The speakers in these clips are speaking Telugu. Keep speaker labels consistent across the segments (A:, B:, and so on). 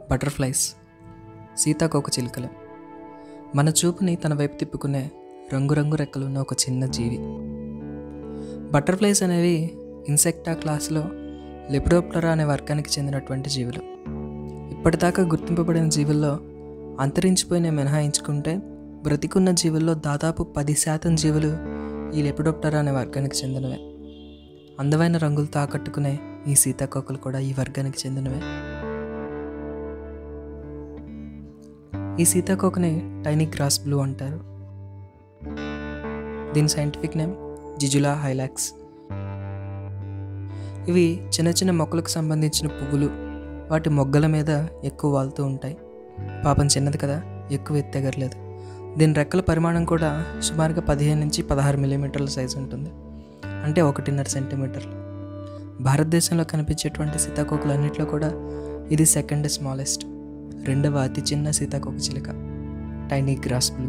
A: బటర్ఫ్లైస్ సీతాకోక చిలుకలు మన చూపుని తన వైపు తిప్పుకునే రంగురంగు రెక్కలు ఉన్న ఒక చిన్న జీవి బటర్ఫ్లైస్ అనేవి ఇన్సెక్టా క్లాస్లో లెపిడోప్టరా అనే వర్గానికి చెందినటువంటి జీవులు ఇప్పటిదాకా గుర్తింపబడిన జీవుల్లో అంతరించిపోయిన మినహాయించుకుంటే బ్రతికున్న జీవుల్లో దాదాపు పది శాతం జీవులు ఈ లెపిడోప్టరా అనే వర్గానికి చెందినవే అందమైన రంగులతో ఆకట్టుకునే ఈ సీతాకోకలు కూడా ఈ వర్గానికి చెందినవే ఈ సీతాకోకని టైనీ గ్రాస్ బ్లూ అంటారు దీని సైంటిఫిక్ నేమ్ జిజులా హైలాక్స్ ఇవి చిన్న చిన్న మొక్కలకు సంబంధించిన పువ్వులు వాటి మొగ్గల మీద ఎక్కువ వాలుతూ ఉంటాయి పాపం చిన్నది కదా ఎక్కువ ఎత్తెగరలేదు దీని రెక్కల పరిమాణం కూడా సుమారుగా పదిహేను నుంచి పదహారు మిల్లీమీటర్ల సైజు ఉంటుంది అంటే ఒకటిన్నర సెంటీమీటర్లు భారతదేశంలో కనిపించేటువంటి సీతాకోకలన్నింటిలో కూడా ఇది సెకండ్ స్మాలెస్ట్ రెండవ అతి చిన్న సీతాకోక చిలుక టైనీ గ్రాస్ బ్లూ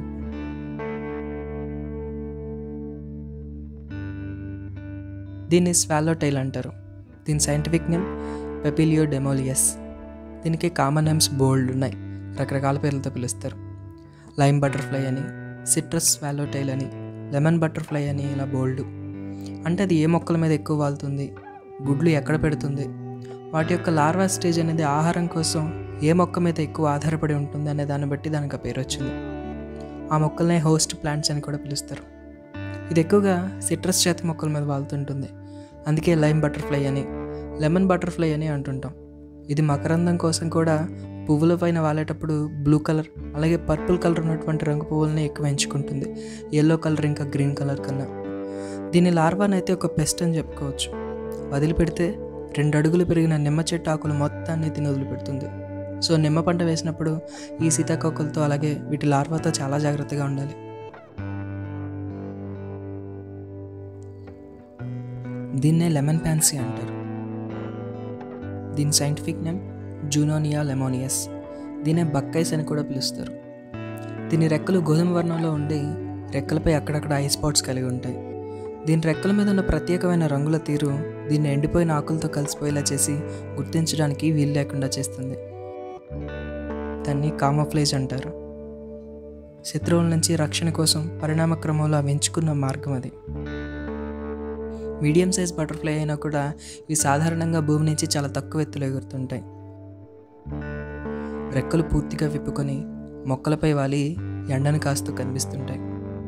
A: దీన్ని స్వాలో టైల్ అంటారు దీని సైంటిఫిక్ నేమ్ పెపిలియో డెమోలియస్ దీనికి కామన్ నేమ్స్ బోల్డ్ ఉన్నాయి రకరకాల పేర్లతో పిలుస్తారు లైమ్ బటర్ఫ్లై అని సిట్రస్ స్వాలో టైల్ అని లెమన్ బటర్ఫ్లై అని ఇలా బోల్డ్ అంటే అది ఏ మొక్కల మీద ఎక్కువ వాలుతుంది గుడ్లు ఎక్కడ పెడుతుంది వాటి యొక్క లార్వా స్టేజ్ అనేది ఆహారం కోసం ఏ మొక్క మీద ఎక్కువ ఆధారపడి ఉంటుంది అనే దాన్ని బట్టి దానికి ఆ పేరు వచ్చింది ఆ మొక్కలనే హోస్ట్ ప్లాంట్స్ అని కూడా పిలుస్తారు ఇది ఎక్కువగా సిట్రస్ జాతి మొక్కల మీద వాలుతుంటుంది అందుకే లైమ్ బటర్ఫ్లై అని లెమన్ బటర్ఫ్లై అని అంటుంటాం ఇది మకరందం కోసం కూడా పువ్వుల పైన వాలేటప్పుడు బ్లూ కలర్ అలాగే పర్పుల్ కలర్ ఉన్నటువంటి రంగు పువ్వులని ఎక్కువ ఎంచుకుంటుంది ఎల్లో కలర్ ఇంకా గ్రీన్ కలర్ కన్నా దీని లార్వాన్ అయితే ఒక పెస్ట్ అని చెప్పుకోవచ్చు వదిలిపెడితే రెండు అడుగులు పెరిగిన నిమ్మ చెట్టు ఆకులు మొత్తాన్ని తిని వదిలిపెడుతుంది సో నిమ్మ పంట వేసినప్పుడు ఈ సీతాకోకలతో అలాగే వీటి లార్వాతో చాలా జాగ్రత్తగా ఉండాలి దీన్నే లెమన్ ప్యాన్సీ అంటారు దీని సైంటిఫిక్ నేమ్ జూనోనియా లెమోనియస్ దీనే బక్కైస్ అని కూడా పిలుస్తారు దీని రెక్కలు గోధుమ వర్ణంలో ఉండి రెక్కలపై అక్కడక్కడ ఐ స్పాట్స్ కలిగి ఉంటాయి దీని రెక్కల మీద ఉన్న ప్రత్యేకమైన రంగుల తీరు దీన్ని ఎండిపోయిన ఆకులతో కలిసిపోయేలా చేసి గుర్తించడానికి వీలు లేకుండా చేస్తుంది దాన్ని కామఫ్లేజ్ అంటారు శత్రువుల నుంచి రక్షణ కోసం పరిణామ క్రమంలో అవి ఎంచుకున్న మార్గం అది మీడియం సైజ్ బటర్ఫ్లై అయినా కూడా ఇవి సాధారణంగా భూమి నుంచి చాలా తక్కువ ఎత్తులో ఎగురుతుంటాయి రెక్కలు పూర్తిగా విప్పుకొని మొక్కలపై వాలి ఎండను కాస్తూ కనిపిస్తుంటాయి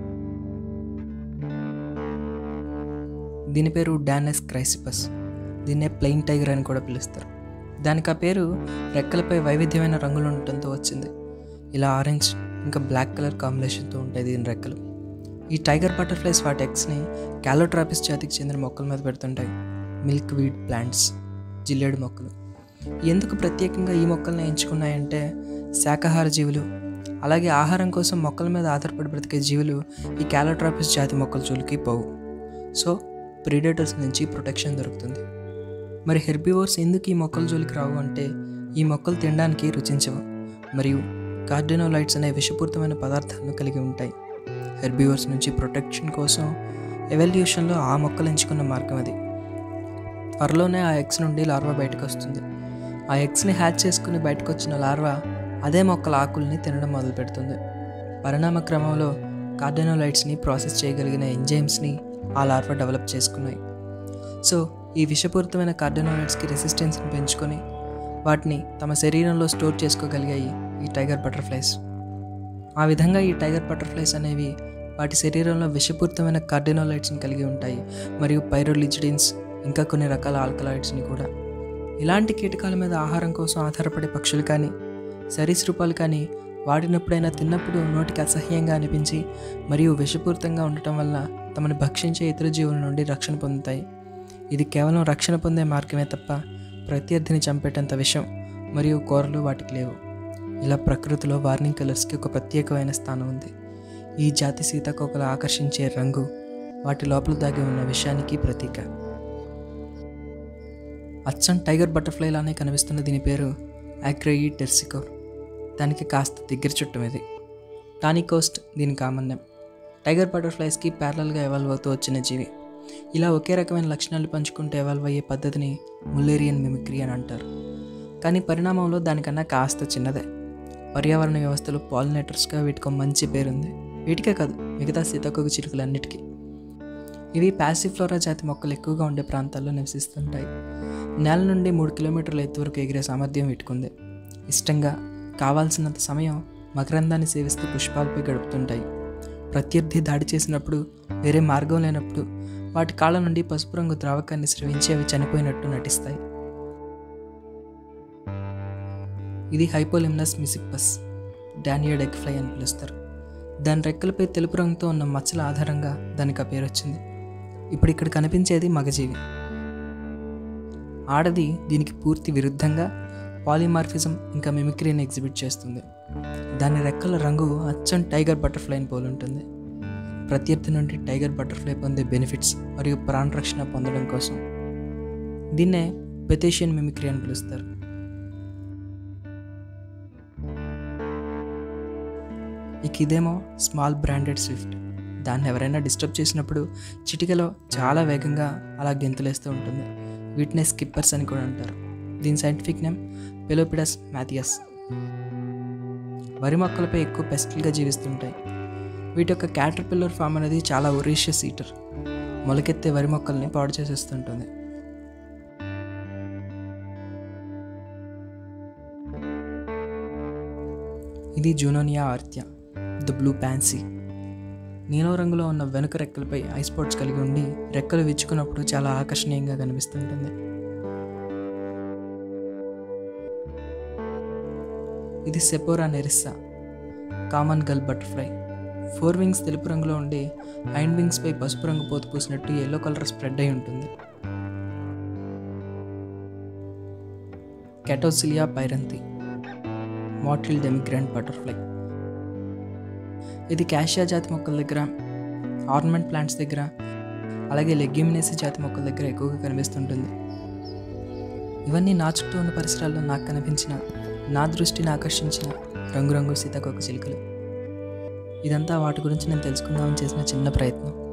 A: దీని పేరు డానెస్ క్రైసిపస్ దీన్నే ప్లెయిన్ టైగర్ అని కూడా పిలుస్తారు దానికి ఆ పేరు రెక్కలపై వైవిధ్యమైన రంగులు ఉండటంతో వచ్చింది ఇలా ఆరెంజ్ ఇంకా బ్లాక్ కలర్ కాంబినేషన్తో ఉంటాయి దీని రెక్కలు ఈ టైగర్ బటర్ఫ్లైస్ వాటి ఎగ్స్ని క్యాలోట్రాపిస్ జాతికి చెందిన మొక్కల మీద పెడుతుంటాయి మిల్క్ వీడ్ ప్లాంట్స్ జిల్లేడు మొక్కలు ఎందుకు ప్రత్యేకంగా ఈ మొక్కల్ని ఎంచుకున్నాయంటే శాకాహార జీవులు అలాగే ఆహారం కోసం మొక్కల మీద ఆధారపడి బ్రతికే జీవులు ఈ క్యాలోట్రాపిస్ జాతి మొక్కల జోలికి పోవు సో ప్రీడేటర్స్ నుంచి ప్రొటెక్షన్ దొరుకుతుంది మరి హెర్బివోర్స్ ఎందుకు ఈ మొక్కల జోలికి రావు అంటే ఈ మొక్కలు తినడానికి రుచించవు మరియు కార్డినోలైట్స్ అనే విషపూరితమైన పదార్థాలను కలిగి ఉంటాయి హెర్బివర్స్ నుంచి ప్రొటెక్షన్ కోసం ఎవల్యూషన్లో ఆ మొక్కలు ఎంచుకున్న మార్గం అది త్వరలోనే ఆ ఎగ్స్ నుండి లార్వా బయటకు వస్తుంది ఆ ఎగ్స్ని హ్యాచ్ చేసుకుని బయటకు వచ్చిన లార్వా అదే మొక్కల ఆకుల్ని తినడం మొదలు పెడుతుంది పరిణామ క్రమంలో కార్డినోలైట్స్ని ప్రాసెస్ చేయగలిగిన ఎంజైమ్స్ని ఆ లార్వా డెవలప్ చేసుకున్నాయి సో ఈ విషపూరితమైన కార్డినోలైట్స్కి రెసిస్టెన్స్ని పెంచుకొని వాటిని తమ శరీరంలో స్టోర్ చేసుకోగలిగాయి ఈ టైగర్ బటర్ఫ్లైస్ ఆ విధంగా ఈ టైగర్ బటర్ఫ్లైస్ అనేవి వాటి శరీరంలో విషపూరితమైన కార్డినోలైట్స్ని కలిగి ఉంటాయి మరియు పైరోలిజిడిన్స్ ఇంకా కొన్ని రకాల ఆల్కలాయిడ్స్ని కూడా ఇలాంటి కీటకాల మీద ఆహారం కోసం ఆధారపడే పక్షులు కానీ సరీసృపాలు కానీ వాడినప్పుడైనా తిన్నప్పుడు నోటికి అసహ్యంగా అనిపించి మరియు విషపూరితంగా ఉండటం వల్ల తమను భక్షించే ఇతర జీవుల నుండి రక్షణ పొందుతాయి ఇది కేవలం రక్షణ పొందే మార్గమే తప్ప ప్రత్యర్థిని చంపేటంత విషం మరియు కూరలు వాటికి లేవు ఇలా ప్రకృతిలో వార్నింగ్ కలర్స్కి ఒక ప్రత్యేకమైన స్థానం ఉంది ఈ జాతి సీతాకోకలు ఆకర్షించే రంగు వాటి లోపల దాగి ఉన్న విషయానికి ప్రతీక అచ్చం టైగర్ బటర్ఫ్లై లానే కనిపిస్తున్న దీని పేరు యాక్రయి టెర్సికోర్ దానికి కాస్త దగ్గర చుట్టం ఇది టానీ కోస్ట్ దీని కామన్ నేమ్ టైగర్ బటర్ఫ్లైస్కి ప్యారలల్గా ఎవాల్వ్ అవుతూ వచ్చిన జీవి ఇలా ఒకే రకమైన లక్షణాలు పంచుకుంటూ ఎవాల్వ్ అయ్యే పద్ధతిని ముల్లేరియన్ మిమిక్రీ అని అంటారు కానీ పరిణామంలో దానికన్నా కాస్త చిన్నదే పర్యావరణ వ్యవస్థలో పాలినేటర్స్గా వీటికి మంచి పేరుంది వీటికే కాదు మిగతా సీతాకోక చిలుకలన్నిటికీ ఇవి ప్యాసిఫ్లోరా జాతి మొక్కలు ఎక్కువగా ఉండే ప్రాంతాల్లో నివసిస్తుంటాయి నేల నుండి మూడు కిలోమీటర్ల ఎత్తు వరకు ఎగిరే సామర్థ్యం వీటికుంది ఇష్టంగా కావాల్సినంత సమయం మకరందాన్ని సేవిస్తూ పుష్పాలపై గడుపుతుంటాయి ప్రత్యర్థి దాడి చేసినప్పుడు వేరే మార్గం లేనప్పుడు వాటి కాళ్ళ నుండి పసుపు రంగు ద్రావకాన్ని స్రవించి అవి చనిపోయినట్టు నటిస్తాయి ఇది హైపోలిమ్నస్ మిసిప్పస్ డానియడ్ ఎగ్ ఫ్లై అని పిలుస్తారు దాని రెక్కలపై తెలుపు రంగుతో ఉన్న మచ్చల ఆధారంగా దానికి ఆ పేరు వచ్చింది ఇప్పుడు ఇక్కడ కనిపించేది మగజీవి ఆడది దీనికి పూర్తి విరుద్ధంగా పాలిమార్ఫిజం ఇంకా మిమిక్రీని ఎగ్జిబిట్ చేస్తుంది దాని రెక్కల రంగు అచ్చం టైగర్ బటర్ఫ్లైని పోలుంటుంది ప్రత్యర్థి నుండి టైగర్ బటర్ఫ్లై పొందే బెనిఫిట్స్ మరియు ప్రాణరక్షణ పొందడం కోసం దీన్నే బెతేషియన్ మిమిక్రీ అని పిలుస్తారు ఇక ఇదేమో స్మాల్ బ్రాండెడ్ స్విఫ్ట్ దాన్ని ఎవరైనా డిస్టర్బ్ చేసినప్పుడు చిటికలో చాలా వేగంగా అలా గెంతులేస్తూ ఉంటుంది వీటినే స్కిప్పర్స్ అని కూడా అంటారు దీని సైంటిఫిక్ నేమ్ పెలోపిడస్ మ్యాథియస్ వరి మొక్కలపై ఎక్కువ పెస్టిల్గా జీవిస్తుంటాయి వీటి యొక్క క్యాటర్పిల్లర్ ఫామ్ అనేది చాలా ఒరీషియస్ ఈటర్ మొలకెత్తే వరి మొక్కల్ని పాడు చేసేస్తుంటుంది ఇది జూనోనియా ఆర్త్య ద బ్లూ ప్యాన్సీ నీలం రంగులో ఉన్న వెనుక రెక్కలపై ఐస్ పాట్స్ కలిగి ఉండి రెక్కలు విచ్చుకున్నప్పుడు చాలా ఆకర్షణీయంగా కనిపిస్తుంటుంది ఇది Cepora nerissa common gull butterfly forewings తెలుపు రంగులో ఉండి హైండ్ వింగ్స్పై పసుపు రంగు పోతు పూసినట్టు ఎల్లో కలర్ స్ప్రెడ్ అయి ఉంటుంది కెటోసిలియా పైరంతి మాట్రిల్ డెమిగ్రాండ్ బటర్ఫ్లై ఇది క్యాషియా జాతి మొక్కల దగ్గర ఆర్నమెంట్ ప్లాంట్స్ దగ్గర అలాగే లెగ్యూమినేసి జాతి మొక్కల దగ్గర ఎక్కువగా కనిపిస్తుంటుంది ఇవన్నీ నా చుట్టూ ఉన్న పరిసరాల్లో నాకు కనిపించిన నా దృష్టిని ఆకర్షించిన రంగురంగు సీతాకోక చిలుకలు ఇదంతా వాటి గురించి నేను తెలుసుకుందామని చేసిన చిన్న ప్రయత్నం